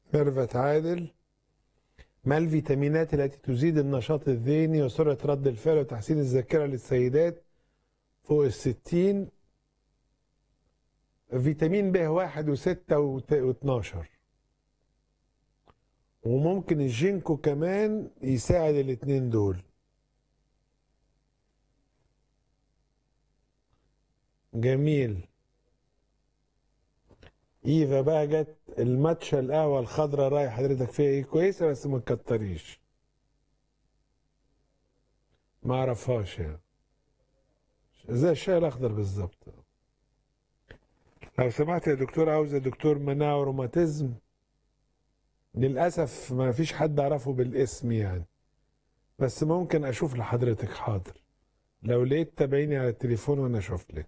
ميرفت عادل ما الفيتامينات التي تزيد النشاط الذهني وسرعة رد الفعل وتحسين الذاكرة للسيدات فوق الستين فيتامين ب واحد وستة واتناشر وممكن الجينكو كمان يساعد الاتنين دول جميل ايفا بقى جت الماتشا القهوه الخضراء راي حضرتك فيها ايه كويسه بس ما تكتريش ما اعرفهاش يعني زي الشاي الاخضر بالظبط لو سمحت يا دكتور عاوز دكتور مناعه وروماتيزم للاسف ما فيش حد اعرفه بالاسم يعني بس ممكن اشوف لحضرتك حاضر لو لقيت تابعيني على التليفون وانا اشوف لك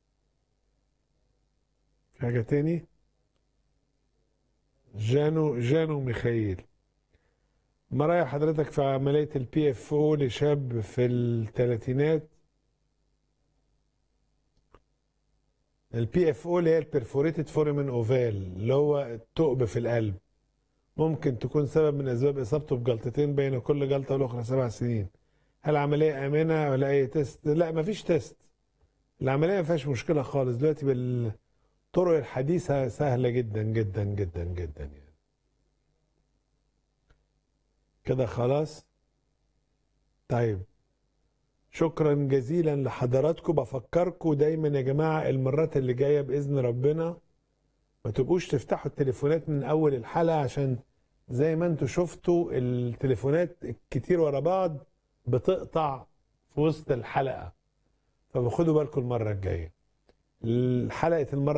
في حاجه تاني جانو جانو ميخائيل ما رايح حضرتك في عملية البي اف او لشاب في الثلاثينات البي اف او اللي هي البرفوريتد فورمن اوفال اللي هو الثقب في القلب ممكن تكون سبب من اسباب اصابته بجلطتين بين كل جلطه والاخرى سبع سنين هل عمليه امنه ولا اي تيست لا مفيش تيست العمليه ما فيهاش مشكله خالص دلوقتي بالطرق الحديثه سهله جدا جدا جدا جدا يعني كده خلاص طيب شكرا جزيلا لحضراتكم بفكركم دايما يا جماعه المرات اللي جايه باذن ربنا ما تبقوش تفتحوا التليفونات من اول الحلقه عشان زي ما انتم شفتوا التليفونات كتير ورا بعض بتقطع في وسط الحلقه فبخدوا بالكم المره الجايه حلقه المره